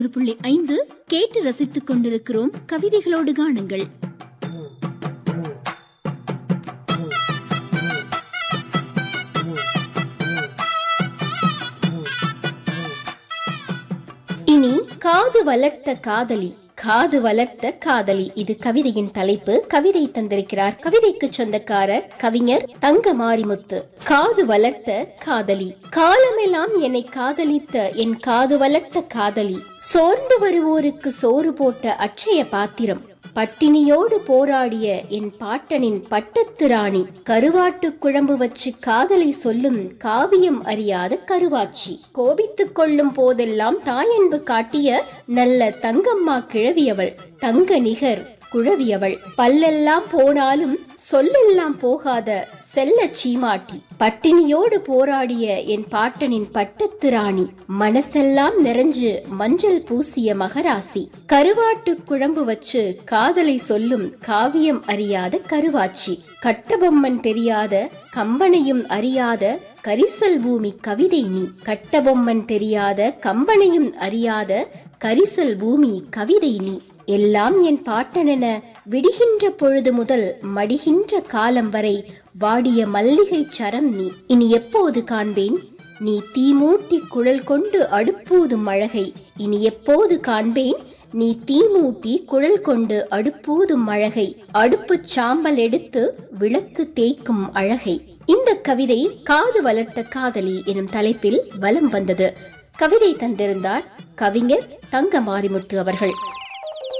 ஒரு புள்ளி ஐந்து கேட்டு ரசித்துக் கொண்டிருக்கிறோம் கவிதைகளோடு காணுங்கள் இனி காது வளர்த்த காதலி காது வளர்த்த காதலி இது கவிதையின் தலைப்பு கவிதை தந்திருக்கிறார் கவிதைக்கு சொந்தக்காரர் கவிஞர் தங்க மாரிமுத்து காது வளர்த்த காதலி காலமெல்லாம் என்னை காதலித்த என் காது வளர்த்த காதலி சோர்ந்து வருவோருக்கு சோறு போட்ட அட்சய பாத்திரம் பட்டினியோடு போராடிய என் பாட்டனின் பட்டத்து ராணி கருவாட்டு குழம்பு வச்சு காதலை சொல்லும் காவியம் அறியாத கருவாச்சி கோபித்துக் கொள்ளும் போதெல்லாம் தாயன்பு காட்டிய நல்ல தங்கம்மா கிழவியவள் தங்க நிகர் குழவியவள் பல்லெல்லாம் போனாலும் சொல்லெல்லாம் போகாத செல்ல சீமாட்டி பட்டினியோடு போராடிய என் பாட்டனின் பட்டத்து ராணி மனசெல்லாம் நிறைஞ்சு மஞ்சள் பூசிய மகராசி கருவாட்டு குழம்பு வச்சு காதலை சொல்லும் காவியம் அறியாத கருவாச்சி கட்டபொம்மன் தெரியாத கம்பனையும் அறியாத கரிசல் பூமி கவிதை நீ கட்டபொம்மன் தெரியாத கம்பனையும் அறியாத கரிசல் பூமி கவிதை நீ எல்லாம் என் பாட்டனென விடுகின்ற பொழுது முதல் மடிகின்ற காலம் வரை வாடிய மல்லிகை சரம் நீ இனி எப்போது காண்பேன் நீ தீமூட்டி குழல் கொண்டு அடுப்பூதும் அழகை இனி எப்போது காண்பேன் நீ தீமூட்டி குழல் கொண்டு அடுப்பூதும் அழகை அடுப்புச் சாம்பல் எடுத்து விளக்கு தேய்க்கும் அழகை இந்த கவிதை காது வளர்த்த காதலி எனும் தலைப்பில் வலம் வந்தது கவிதை தந்திருந்தார் கவிஞர் தங்க மாரிமுத்து அவர்கள்